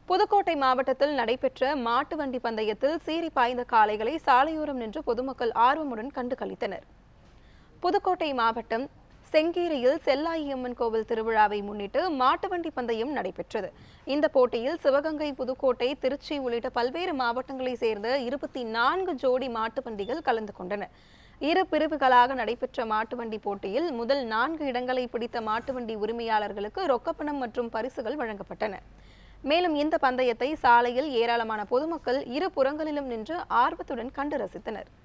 புதுக்கோட்டை மாவட்டத்தில் நடைபெற்ற மாட்டு வண்டி பந்தயத்தில் சீறி பாய்ந்த காளைகளை சாலையோரம் நின்று பொதுமக்கள் ஆர்வமுடன் கண்டு களித்தனர் புதுக்கோட்டை மாவட்டம் செங்கீரையில் செல்லாயியம்மன் கோவில் திருவிழாவை முன்னிட்டு மாட்டு வண்டி பந்தயம் நடைபெற்றது இந்த போட்டியில் சிவகங்கை புதுக்கோட்டை திருச்சி உள்ளிட்ட பல்வேறு மாவட்டங்களைச் சேர்ந்த இருபத்தி நான்கு ஜோடி மாட்டு வண்டிகள் கலந்து கொண்டன இரு பிரிவுகளாக நடைபெற்ற மாட்டு வண்டி போட்டியில் முதல் நான்கு இடங்களை பிடித்த மாட்டு வண்டி உரிமையாளர்களுக்கு ரொக்கப்பணம் மற்றும் பரிசுகள் வழங்கப்பட்டன மேலும் இந்த பந்தயத்தை சாலையில் ஏராளமான பொதுமக்கள் இரு புறங்களிலும் நின்று ஆர்வத்துடன் கண்டு ரசித்தனர்